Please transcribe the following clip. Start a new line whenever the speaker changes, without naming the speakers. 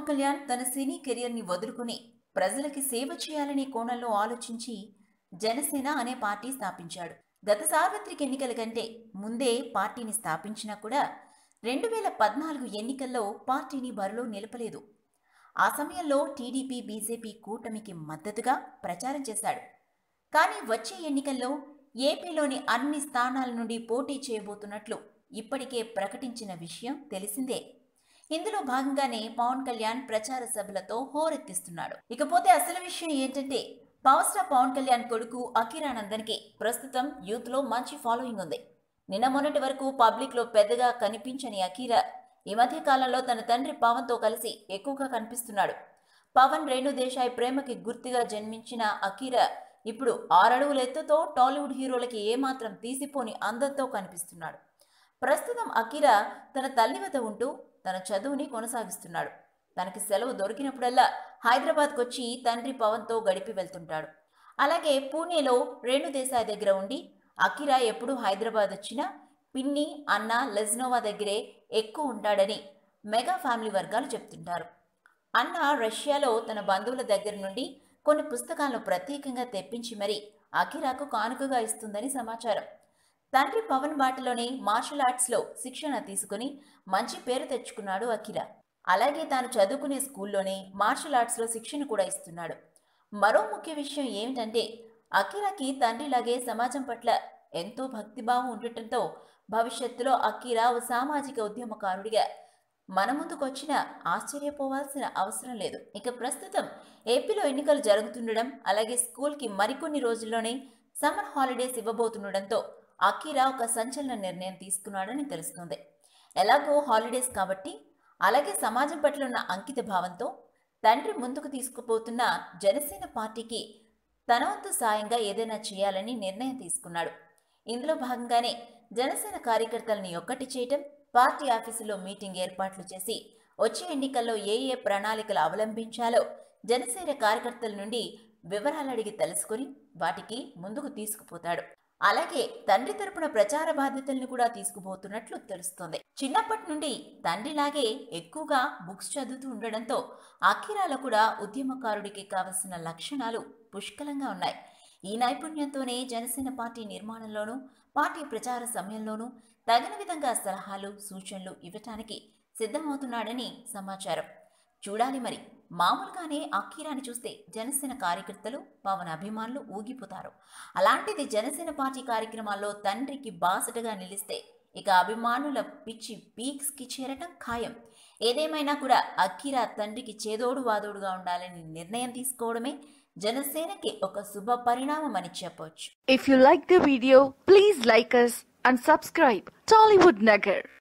కళ్యాణ్ తన సినీ కెరియర్ని వదులుకుని ప్రజలకి సేవ చేయాలనే కోణంలో ఆలోచించి జనసేన అనే పార్టీ స్థాపించాడు గత సార్వత్రిక ఎన్నికల కంటే ముందే పార్టీని స్థాపించినా కూడా రెండు వేల పద్నాలుగు ఎన్నికల్లో పార్టీని బరిలో నిలపలేదు ఆ సమయంలో టీడీపీ బీజేపీ కూటమికి మద్దతుగా ప్రచారం చేశాడు కానీ వచ్చే ఎన్నికల్లో ఏపీలోని అన్ని స్థానాల నుండి పోటీ చేయబోతున్నట్లు ఇప్పటికే ప్రకటించిన విషయం తెలిసిందే ఇందులో భాగంగానే పవన్ కళ్యాణ్ ప్రచార సభలతో హోరెత్తిస్తున్నాడు ఇకపోతే అసలు విషయం ఏంటంటే పవర్ స్టార్ పవన్ కళ్యాణ్ కొడుకు అఖిరానందన్కి ప్రస్తుతం యూత్ లో మంచి ఫాలోయింగ్ ఉంది నిన్న మొన్నటి వరకు పబ్లిక్ లో పెద్దగా కనిపించని అఖీరా ఈ మధ్య కాలంలో తన తండ్రి పవన్ తో కలిసి ఎక్కువగా కనిపిస్తున్నాడు పవన్ రేణు దేశాయ్ ప్రేమకి గుర్తుగా జన్మించిన అఖీరా ఇప్పుడు ఆరడుగుల ఎత్తుతో టాలీవుడ్ హీరోలకి ఏమాత్రం తీసిపోని అందంతో కనిపిస్తున్నాడు ప్రస్తుతం అకిరా తన తల్లి వద్ద ఉంటూ తన చదువుని కొనసాగిస్తున్నాడు తనకి సెలవు దొరికినప్పుడల్లా హైదరాబాద్కు వచ్చి తండ్రి పవన్తో గడిపి వెళ్తుంటాడు అలాగే పూణేలో రేణు దేశాయ్ దగ్గర ఉండి అకిరా ఎప్పుడు హైదరాబాద్ వచ్చినా పిన్ని అన్న లెజ్నోవా దగ్గరే ఎక్కువ ఉంటాడని మెగా ఫ్యామిలీ వర్గాలు చెప్తుంటారు అన్న రష్యాలో తన బంధువుల దగ్గర నుండి కొన్ని పుస్తకాలను ప్రత్యేకంగా తెప్పించి మరీ అకిరాకు కానుకగా ఇస్తుందని సమాచారం తండ్రి పవన్ బాటలోనే మార్షల్ ఆర్ట్స్లో శిక్షణ తీసుకుని మంచి పేరు తెచ్చుకున్నాడు అకిరా అలాగే తాను చదువుకునే స్కూల్లోనే మార్షల్ ఆర్ట్స్లో శిక్షణ కూడా ఇస్తున్నాడు మరో ముఖ్య విషయం ఏమిటంటే అకిరాకి తండ్రిలాగే సమాజం పట్ల ఎంతో భక్తిభావం ఉండటంతో భవిష్యత్తులో అకిరా ఓ సామాజిక ఉద్యమకారుడిగా మన ముందుకు వచ్చిన ఆశ్చర్యపోవాల్సిన అవసరం లేదు ఇక ప్రస్తుతం ఏపీలో ఎన్నికలు జరుగుతుండడం అలాగే స్కూల్కి మరికొన్ని రోజుల్లోనే సమ్మర్ హాలిడేస్ ఇవ్వబోతుండడంతో అకీరా ఒక సంచలన నిర్ణయం తీసుకున్నాడని తెలుస్తుంది ఎలాగో హాలిడేస్ కాబట్టి అలాగే సమాజం పట్ల ఉన్న అంకిత భావంతో తండ్రి ముందుకు తీసుకుపోతున్న జనసేన పార్టీకి తన వంతు సాయంగా ఏదైనా చేయాలని నిర్ణయం తీసుకున్నాడు ఇందులో భాగంగానే జనసేన కార్యకర్తలని ఒక్కటి చేయటం పార్టీ ఆఫీసులో మీటింగ్ ఏర్పాట్లు చేసి వచ్చే ఎన్నికల్లో ఏ ఏ ప్రణాళికలు అవలంబించాలో జనసేన కార్యకర్తల నుండి వివరాలు అడిగి తెలుసుకుని వాటికి ముందుకు తీసుకుపోతాడు అలాగే తండ్రి తరపున ప్రచార బాధ్యతల్ని కూడా తీసుకుపోతున్నట్లు తెలుస్తోంది చిన్నప్పటి నుండి తండ్రిలాగే ఎక్కువగా బుక్స్ చదువుతూ ఉండడంతో అఖిరాలో కూడా ఉద్యమకారుడికి కావలసిన లక్షణాలు పుష్కలంగా ఉన్నాయి ఈ నైపుణ్యంతోనే జనసేన పార్టీ నిర్మాణంలోనూ పార్టీ ప్రచార సమయంలోనూ తగిన విధంగా సలహాలు సూచనలు ఇవ్వటానికి సిద్ధమవుతున్నాడని సమాచారం చూడాలి మరి మామూలుగానే అక్కీరాని చూస్తే జనసేన కార్యకర్తలు పవన్ అభిమానులు ఊగిపోతారు అలాంటిది జనసేన పార్టీ కార్యక్రమాల్లో తండ్రికి బాసటగా నిలిస్తే ఇక అభిమానుల పిచ్చి పీక్స్కి చేరటం ఖాయం ఏదేమైనా కూడా అక్కీరా తండ్రికి చేదోడు వాదోడుగా ఉండాలని నిర్ణయం తీసుకోవడమే జనసేనకి ఒక శుభ పరిణామం అని చెప్పొచ్చు
If you like the video, please like us and subscribe Tollywood Nagar.